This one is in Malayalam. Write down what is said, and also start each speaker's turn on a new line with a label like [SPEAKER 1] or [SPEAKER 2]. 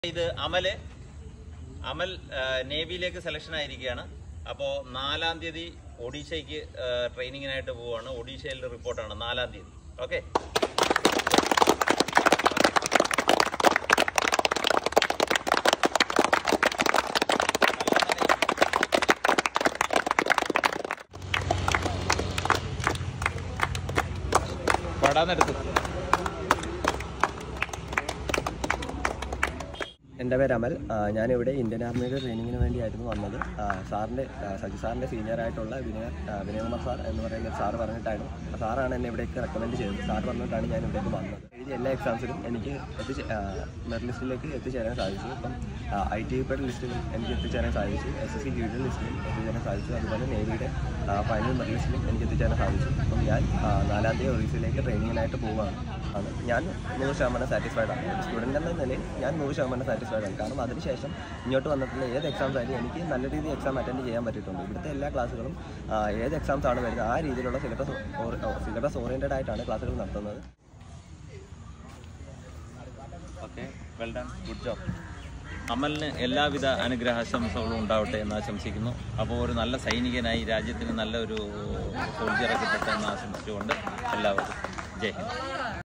[SPEAKER 1] ഇത് അമല് അമൽ ആ, നേവിയിലേക്ക് സെലക്ഷൻ ആയിരിക്കുകയാണ് അപ്പോൾ നാലാം തീയതി ഒഡീഷയ്ക്ക് ആ, ട്രെയിനിങ്ങിനായിട്ട് പോവുകയാണ് ഒഡീഷയിൽ റിപ്പോർട്ടാണ് നാലാം തീയതി ഓക്കെ പടാന്നെടുത്തു
[SPEAKER 2] എൻ്റെ പേര് അമൽ ആ, ഞാനിവിടെ ഇന്ത്യൻ ആർമിയുടെ ട്രെയിനിങ്ങിന് വേണ്ടിയായിരുന്നു വന്നത് ആ, സാറിൻ്റെ ആ, സജി സാറിൻ്റെ സീനിയർ ആയിട്ടുള്ള വിനയ ആ, വിനയകുമാർ സാർ എന്ന് പറയുന്ന സാർ പറഞ്ഞിട്ടാണ് സാറാണ് എന്നെ ഇവിടേക്ക് റെക്കമെൻഡ് ചെയ്തത് സാർ പറഞ്ഞിട്ടാണ് ഞാൻ ഇവിടേക്ക് വന്നത് എഴുതിയ എല്ലാ എക്സാംസിലും എനിക്ക് എത്തിച്ചേ മെറിറ്റ് ലിസ്റ്റിലേക്ക് എത്തിച്ചേരാൻ സാധിച്ചു ഇപ്പം ഐ ടി യുടെ ലിസ്റ്റിലും എനിക്ക് എത്തിച്ചേരാൻ സാധിച്ചു എസ് എസ് സി ജിയുടെ ലിസ്റ്റിലും എത്തിച്ചേരാൻ സാധിച്ചു അതുപോലെ നേവിയുടെ ഫൈനൽ മെറിറ്റ് ലിസ്റ്റിലും എനിക്ക് എത്തിച്ചേരാൻ സാധിച്ചു അപ്പം ഞാൻ ആ, നാലാം തീയതി ഒറീസയിലേക്ക് ട്രെയിനിങ്ങിനായിട്ട് പോവുകയാണ് ആണ് ഞാൻ നൂറ് ശതമാനം സാറ്റിസ്ഫൈഡ് ആണ് ഒരു സ്റ്റുഡൻ്റ് എന്ന നിലയിൽ ഞാൻ നൂറ് ശതമാനം സാറ്റിസ്ഫൈഡ് ആണ് കാരണം അതിനുശേഷം ഇങ്ങോട്ട് വന്നിട്ടുള്ള ഏത് എക്സാംസ് ആയാലും എനിക്ക് നല്ല രീതിയിൽ എക്സാം അറ്റൻഡ് ചെയ്യാൻ പറ്റിയിട്ടുണ്ട് ഇവിടുത്തെ എല്ലാ ക്ലാസ്സുകളും ആ, ഏത് എക്സാംസ് ആണ് വരുന്നത് ആ രീതിയിലുള്ള സിലബസ് സിലബസ് ഓറിയൻറ്റഡ് ആയിട്ടാണ് ക്ലാസ്സുകൾ നടത്തുന്നത്
[SPEAKER 1] okay well done good job അമലിന് എല്ലാവിധ അനുഗ്രഹാശംസകളും ഉണ്ടാവട്ടെ എന്ന് ആശംസിക്കുന്നു അപ്പോൾ ഒരു നല്ല സൈനികനായി രാജ്യത്തിന് നല്ലൊരു സോൾജിയറെ കിട്ടട്ടെ എന്ന് ആശംസിച്ചുകൊണ്ട് എല്ലാവർക്കും ജയ് ഹിന്ദ്